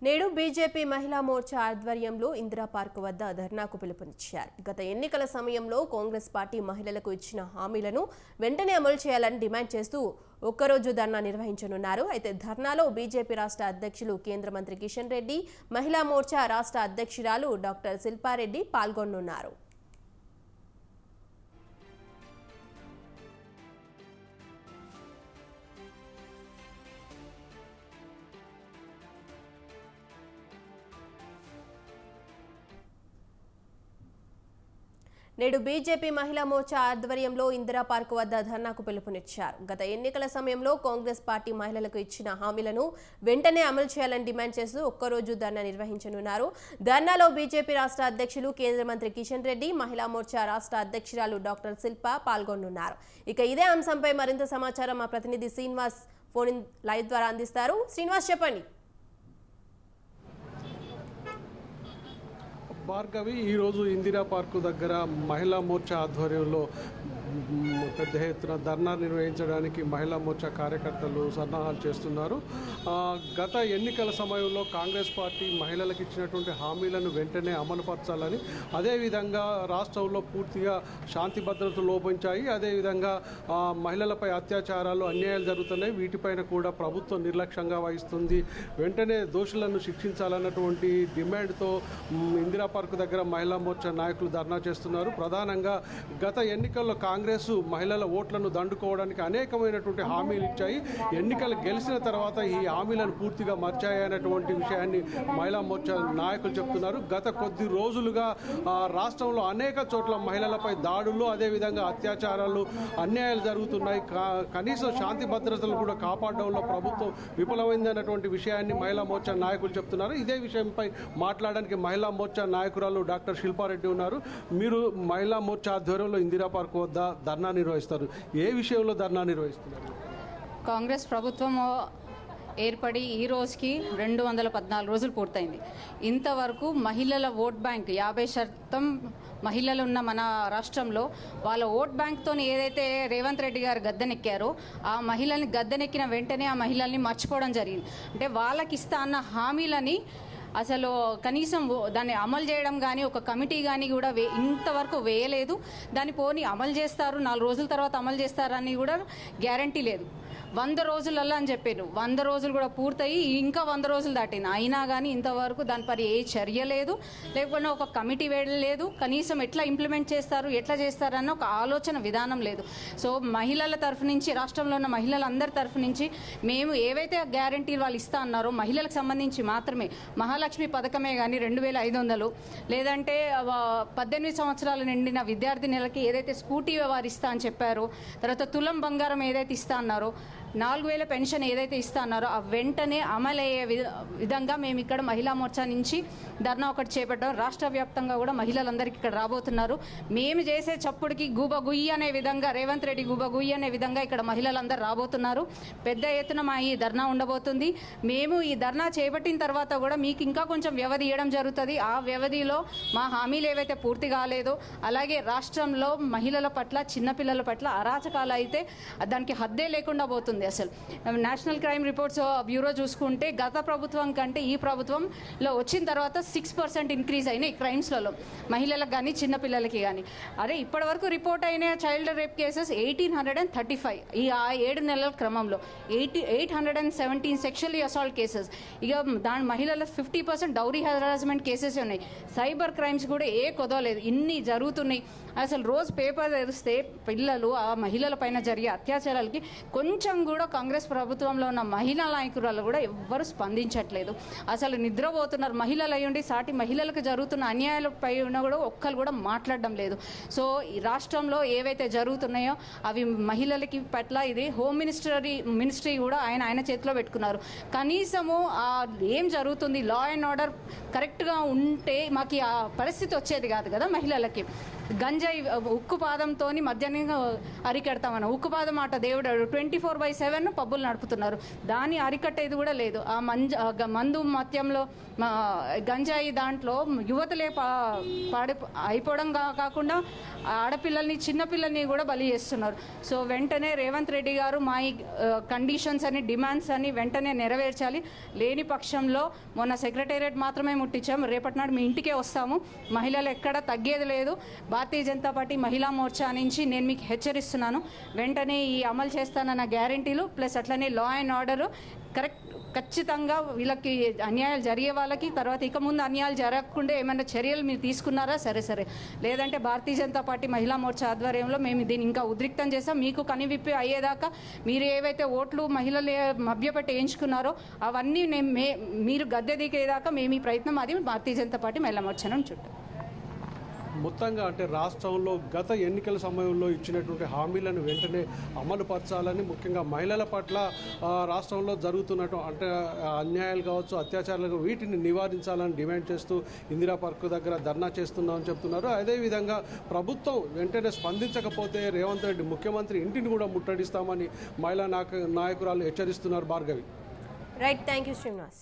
నేడు బీజేపీ మహిళా మోర్చా ఆధ్వర్యంలో ఇందిరా పార్క్ వద్ద ధర్నాకు పిలుపునిచ్చారు గత ఎన్నికల సమయంలో కాంగ్రెస్ పార్టీ మహిళలకు ఇచ్చిన హామీలను వెంటనే అమలు చేయాలని డిమాండ్ చేస్తూ ఒక్కరోజు ధర్నా నిర్వహించనున్నారు అయితే ధర్నాలో బీజేపీ రాష్ట్ర అధ్యక్షులు కేంద్ర మంత్రి కిషన్ రెడ్డి మహిళా మోర్చా రాష్ట్ర అధ్యక్షురాలు డాక్టర్ శిల్పారెడ్డి పాల్గొనున్నారు నేడు బీజేపీ మహిళా మోర్చా ఆధ్వర్యంలో ఇందిరా పార్క్ వద్ద ధర్నాకు పిలుపునిచ్చారు గత ఎన్నికల సమయంలో కాంగ్రెస్ పార్టీ మహిళలకు ఇచ్చిన హామీలను వెంటనే అమలు చేయాలని డిమాండ్ చేస్తూ ఒక్కరోజు ధర్నా నిర్వహించనున్నారు ధర్నాలో బీజేపీ రాష్ట్ర అధ్యక్షులు కేంద్ర మంత్రి కిషన్ రెడ్డి మహిళా మోర్చా రాష్ట్ర అధ్యక్షురాలు డాక్టర్ శిల్ప పాల్గొనున్నారు ఇక ఇదే అంశంపై మరింత సమాచారం మా ప్రతినిధి శ్రీనివాస్ ఫోన్ ఇన్ లైవ్ ద్వారా అందిస్తారు శ్రీనివాస్ చెప్పండి భార్గవి ఈరోజు ఇందిరా పార్కు దగ్గర మహిళా మోర్చా ఆధ్వర్యంలో మ్, పెద్ద ఎత్తున ధర్నా నిర్వహించడానికి మహిళా మోర్చా కార్యకర్తలు సన్నాహాలు చేస్తున్నారు ఆ, గత ఎన్నికల సమయంలో కాంగ్రెస్ పార్టీ మహిళలకు ఇచ్చినటువంటి హామీలను వెంటనే అమలుపరచాలని అదేవిధంగా రాష్ట్రంలో పూర్తిగా శాంతి భద్రతలు లోపించాయి అదేవిధంగా ఆ, మహిళలపై అత్యాచారాలు అన్యాయాలు జరుగుతున్నాయి వీటిపైన కూడా ప్రభుత్వం నిర్లక్ష్యంగా వహిస్తుంది వెంటనే దోషులను శిక్షించాలన్నటువంటి డిమాండ్తో మ్, ఇందిరా పార్క్ దగ్గర మహిళా మోర్చా నాయకులు ధర్నా చేస్తున్నారు ప్రధానంగా గత ఎన్నికల్లో కాంగ్రెస్ మహిళల ఓట్లను దండుకోవడానికి అనేకమైనటువంటి హామీలు ఇచ్చాయి ఎన్నికలు గెలిచిన తర్వాత ఈ హామీలను పూర్తిగా మర్చాయనేటువంటి విషయాన్ని మహిళా మోర్చా నాయకులు చెప్తున్నారు గత కొద్ది రోజులుగా ఆ, రాష్ట్రంలో అనేక చోట్ల మహిళలపై దాడులు అదేవిధంగా అత్యాచారాలు అన్యాయాలు జరుగుతున్నాయి కా- కనీసం శాంతి భద్రతలు కూడా కాపాడడంలో ప్రభుత్వం విఫలమైందన్నటువంటి విషయాన్ని మహిళా మోర్చా నాయకులు చెప్తున్నారు ఇదే విషయంపై మాట్లాడడానికి మహిళా మోర్చా నాయకురాలు డాక్టర్ శిల్పారెడ్డి ఉన్నారు మీరు మహిళా మోర్చా ఆధ్వర్యంలో ఇందిరా పార్క్ వద్ద ధర్నా నిర్వహిస్తారు ఏ విషయంలో ధర్నా నిర్వహిస్తున్నారు కాంగ్రెస్ ప్రభుత్వం ఏర్పడి ఈ రోజుకి రెండు వందల పద్నాలుగు రోజులు పూర్తయింది ఇంతవరకు మహిళల ఓట్ బ్యాంక్ యాభై శాతం మహిళలు ఉన్న మన రాష్ట్రంలో వాళ్ళ ఓట్ బ్యాంక్తో ఏదైతే రేవంత్ రెడ్డి గారు గద్దెనెక్కారో ఆ మహిళల్ని గద్దెనెక్కిన వెంటనే ఆ మహిళల్ని మర్చిపోవడం జరిగింది అంటే వాళ్ళకి ఇస్తా అన్న హామీలని అసలు కనీసం ఓ- దాన్ని అమలు చేయడం కానీ ఒక కమిటీ కానీ కూడా వే ఇంతవరకు వేయలేదు దాన్ని పోని అమలు చేస్తారు నాలుగు రోజుల తర్వాత అమలు చేస్తారని కూడా గ్యారంటీ లేదు వంద రోజులల్లో అని చెప్పారు వంద రోజులు కూడా పూర్తయి ఇంకా వంద రోజులు దాటింది అయినా కానీ ఇంతవరకు దానిపై ఏ చర్య లేదు లేకపోతే ఒక కమిటీ వేయలేదు కనీసం ఎట్లా ఇంప్లిమెంట్ చేస్తారు ఎట్లా చేస్తారన్న ఒక ఆలోచన విధానం లేదు సో మహిళల తరఫు నుంచి రాష్ట్రంలో ఉన్న మహిళలందరి తరఫు నుంచి మేము ఏవైతే గ్యారంటీలు వాళ్ళు ఇస్తా అన్నారో మహిళలకు సంబంధించి మాత్రమే మహాలక్ష్మి పథకమే కానీ రెండు వేల ఐదు వందలు లేదంటే ఆ, పద్దెనిమిది సంవత్సరాలు నిండిన విద్యార్థినులకి ఏదైతే స్కూటీ వారు ఇస్తా అని చెప్పారో తర్వాత తులం బంగారం ఏదైతే ఇస్తా అన్నారో నాలుగు వేల పెన్షన్ ఏదైతే ఇస్తా అన్నారో ఆ వెంటనే అమలయ్యే విధ- విధంగా మేము ఇక్కడ మహిళా మోర్చా నుంచి ధర్నా ఒకటి చేపట్టాం రాష్ట్ర వ్యాప్తంగా కూడా మహిళలందరికీ ఇక్కడ రాబోతున్నారు మేము చేసే చప్పుడుకి గుబ గుయ్యి అనే విధంగా రేవంత్ రెడ్డి గుబ గుయ్యి అనే విధంగా ఇక్కడ మహిళలందరూ రాబోతున్నారు పెద్ద ఎత్తున మా ఈ ధర్నా ఉండబోతుంది మేము ఈ ధర్నా చేపట్టిన తర్వాత కూడా మీకు ఇంకా కొంచెం వ్యవధి ఇవ్వడం జరుగుతుంది ఆ వ్యవధిలో మా హామీలు ఏవైతే పూర్తి కాలేదో అలాగే రాష్ట్రంలో మహిళల పట్ల చిన్నపిల్లల పట్ల అరాచకాలు అయితే దానికి హద్దే లేకుండా పోతుంది అసలు నేషనల్ క్రైమ్ రిపోర్ట్స్ బ్యూరో చూసుకుంటే గత ప్రభుత్వం కంటే ఈ ప్రభుత్వంలో వచ్చిన తర్వాత సిక్స్ పర్సెంట్ ఇంక్రీజ్ అయినాయి క్రైమ్స్లలో మహిళలకు కానీ చిన్నపిల్లలకి కానీ అరే ఇప్పటి వరకు రిపోర్ట్ అయిన child rape cases eighteen hundred and thirty five ఈ ఆ ఏడు నెలల క్రమంలో eighty eight hundred and seventeen sexually assault cases ఇక దాని మహిళల fifty percent dowry harassment cases ఉన్నాయి సైబర్ క్రైమ్స్ కూడా ఏ కుదవలేదు ఇన్ని జరుగుతున్నాయి అసలు రోజు పేపర్ తెరిస్తే పిల్లలు ఆ మహిళల పైన జరిగే అత్యాచారాలకి కొంచెం కూడా కాంగ్రెస్ ప్రభుత్వంలో ఉన్న మహిళా నాయకురాలు కూడా ఎవ్వరు స్పందించట్లేదు అసలు నిద్రపోతున్నారు మహిళలు అయ్యుండి సాటి మహిళలకు జరుగుతున్న అన్యాయాలపై ఉన్న కూడా ఒక్కరు కూడా మాట్లాడడం లేదు సో ఈ రాష్ట్రంలో ఏవైతే జరుగుతున్నాయో అవి మహిళలకి పట్ల ఇది హోమ్ మినిస్టరీ మినిస్ట్రీ కూడా ఆయన ఆయన చేతిలో పెట్టుకున్నారు కనీసము ఆ ఏం జరుగుతుంది లా అండ్ ఆర్డర్ కరెక్ట్గా ఉంటే మాకు ఆ పరిస్థితి వచ్చేది కాదు కదా మహిళలకి గంజాయి ఉక్కు పాదంతో మధ్యాహ్నం అరికెడతామన్న ఉక్కు పాదం మాట దేవుడు ట్వంటీ ఫోర్ బై సెవెన్ పబ్బులు నడుపుతున్నారు దాన్ని అరికట్టేది కూడా లేదు ఆ మంజ ఆ గ- మందు మత్యంలో మా గంజాయి దాంట్లో యువతలే పా పాడి అయిపోవడం కా- కాకుండా ఆడపిల్లల్ని చిన్నపిల్లల్ని కూడా బలి చేస్తున్నారు సో వెంటనే రేవంత్ రెడ్డి గారు మా ఈ కండిషన్స్ అని డిమాండ్స్ అని వెంటనే నెరవేర్చాలి లేని పక్షంలో మొన్న సెక్రటేరియట్ మాత్రమే ముట్టించాం రేపటి నాడు మీ ఇంటికే వస్తాము మహిళలు ఎక్కడ తగ్గేది లేదు భారతీయ జనతా పార్టీ మహిళా మోర్చా నుంచి నేను మీకు హెచ్చరిస్తున్నాను వెంటనే ఈ అమలు చేస్తానన్న గ్యారంటీలు ప్లస్ అట్లనే లా అండ్ ఆర్డర్ కరెక్ట్ ఖచ్చితంగా వీళ్ళకి అన్యాయాలు జరిగే వాళ్ళకి తర్వాత ఇక ముందు అన్యాయాలు జరగకుండా ఏమైనా చర్యలు మీరు తీసుకున్నారా సరే సరే లేదంటే భారతీయ జనతా పార్టీ మహిళా మోర్చా ఆధ్వర్యంలో మేము దీన్ని ఇంకా ఉద్రిక్తం చేస్తాం మీకు కనివిప్పి అయ్యేదాకా మీరు ఏవైతే ఓట్లు మహిళలు ఏ- మభ్యపెట్టి వేయించుకున్నారో అవన్నీ నేను మే మీరు గద్దె దిగేదాకా మేము ఈ ప్రయత్నం అది భారతీయ జనతా పార్టీ మహిళా మోర్చా నుంచి చుట్టూ మొత్తంగా అంటే రాష్ట్రంలో గత ఎన్నికల సమయంలో ఇచ్చినటువంటి హామీలను వెంటనే అమలు పరచాలని ముఖ్యంగా మహిళల పట్ల ఆ, రాష్ట్రంలో జరుగుతున్నట్టు అంటే ఆ, అన్యాయాలు కావచ్చు అత్యాచారాలు కావచ్చు, వీటిని నివారించాలని డిమాండ్ చేస్తూ ఇందిరా పార్క్ దగ్గర ధర్నా చేస్తున్నామని చెప్తున్నారు అదేవిధంగా ప్రభుత్వం వెంటనే స్పందించకపోతే రేవంత్ రెడ్డి ముఖ్యమంత్రి ఇంటిని కూడా ముట్టడిస్తామని మహిళా నాయక నాయకురాలు హెచ్చరిస్తున్నారు Bhargavi right thank you Srinivas